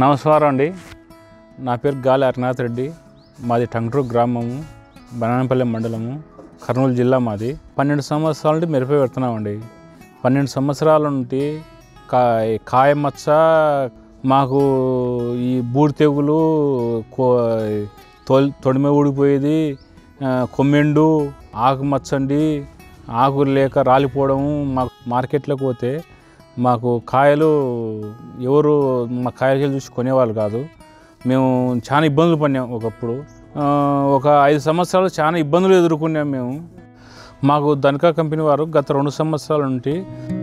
నమస్కారం అండి నా పేరు గాలి అరునాథ్ రెడ్డి మాది టంగుటూరు గ్రామము బనానపల్లి మండలము కర్నూలు జిల్లా మాది పన్నెండు సంవత్సరాల నుండి మిరప పెడుతున్నామండి పన్నెండు సంవత్సరాల నుండి కా కాయ మచ్చ మాకు ఈ బూడి తెగులు కో తొలి తొడిమ ఊడిపోయేది ఆ, కొమ్మెండు ఆకు మచ్చండి ఆకు లేక రాలిపోవడము మాకు మార్కెట్లోకి పోతే మాకు కాయలు ఎవరు మా కాయలు చూసి కొనేవాళ్ళు కాదు మేము చాలా ఇబ్బందులు పడినాం ఒకప్పుడు ఆ, ఒక ఐదు సంవత్సరాలు చాలా ఇబ్బందులు ఎదుర్కొన్నాం మేము మాకు ధనికా కంపెనీ వారు గత రెండు సంవత్సరాల నుండి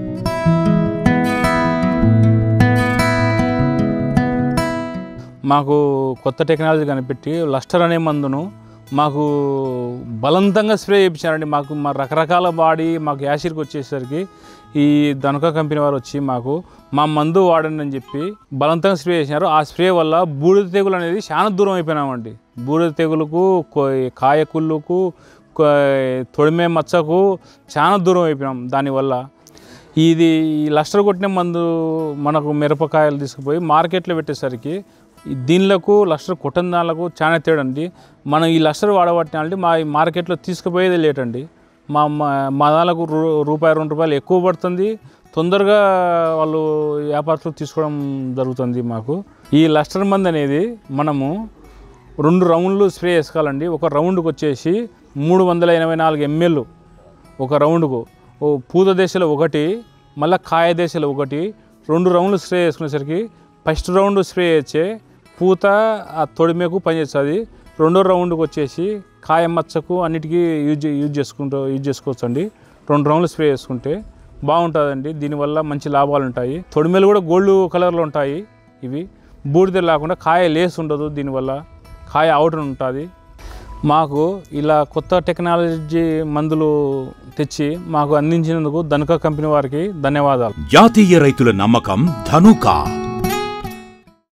మాకు కొత్త టెక్నాలజీ కనిపెట్టి లస్టర్ అనే మందును మాకు బలవంతంగా స్ప్రే చేయించారండి మాకు మా రకరకాల బాడీ మాకు యాసిడ్కి వచ్చేసరికి ఈ ధనుక కంపెనీ వారు వచ్చి మాకు మా మందు వాడండి అని చెప్పి బలవంతంగా స్ప్రే చేసినారు ఆ స్ప్రే వల్ల బూడిద తెగులు అనేది చాలా దూరం అయిపోయినామండి బూడిద తెగులుకు కొ- కాయ కుళ్ళుకు కొ- తొడిమే మచ్చకు చాలా దూరం అయిపోయినాం దానివల్ల ఇది ఈ లస్టర్ కొట్టిన మందు మనకు మిరపకాయలు తీసుకుపోయి మార్కెట్లో పెట్టేసరికి ఈ దీనిలకు లస్టర్ కొట్టని దానిలకు చాలా తేడా అండి మనం ఈ లస్టర్ వాడబట్టినంటే మా ఈ మార్కెట్లో తీసుకుపోయేది లేట్ అండి మా మా మా దానికి రూ- రూపాయి రెండు రూపాయలు ఎక్కువ పడుతుంది తొందరగా వాళ్ళు వ్యాపారస్తులు తీసుకోవడం జరుగుతుంది మాకు ఈ లస్టర్ మంది అనేది మనము రెండు రౌండ్లు స్ప్రే చేసుకోవాలండి ఒక రౌండ్కి వచ్చేసి మూడు వందల ఎనభై నాలుగు ఎంఎల్ ఒక రౌండ్కు ఓ పూత దశలో ఒకటి మళ్ళీ కాయ దశలో ఒకటి రెండు రౌండ్లు స్ప్రే చేసుకునేసరికి ఫస్ట్ రౌండ్ స్ప్రే చేస్తే పూత ఆ తొడిమేకు పనిచేస్తుంది రెండో రౌండ్కి వచ్చేసి కాయ మచ్చకు అన్నిటికీ యూజ్ యూజ్ చేసుకుంటూ యూజ్ చేసుకోవచ్చు అండి రెండు రౌండ్లు స్ప్రే చేసుకుంటే బాగుంటుందండి దీనివల్ల మంచి లాభాలు ఉంటాయి తొడిమెలు కూడా గోల్డ్ కలర్లో ఉంటాయి ఇవి బూడిద లేకుండా కాయ లేస్ ఉండదు దీనివల్ల కాయ అవుట్ ఉంటుంది మాకు ఇలా కొత్త టెక్నాలజీ మందులు తెచ్చి మాకు అందించినందుకు ధనుక కంపెనీ వారికి ధన్యవాదాలు జాతీయ రైతుల నమ్మకం ధనుక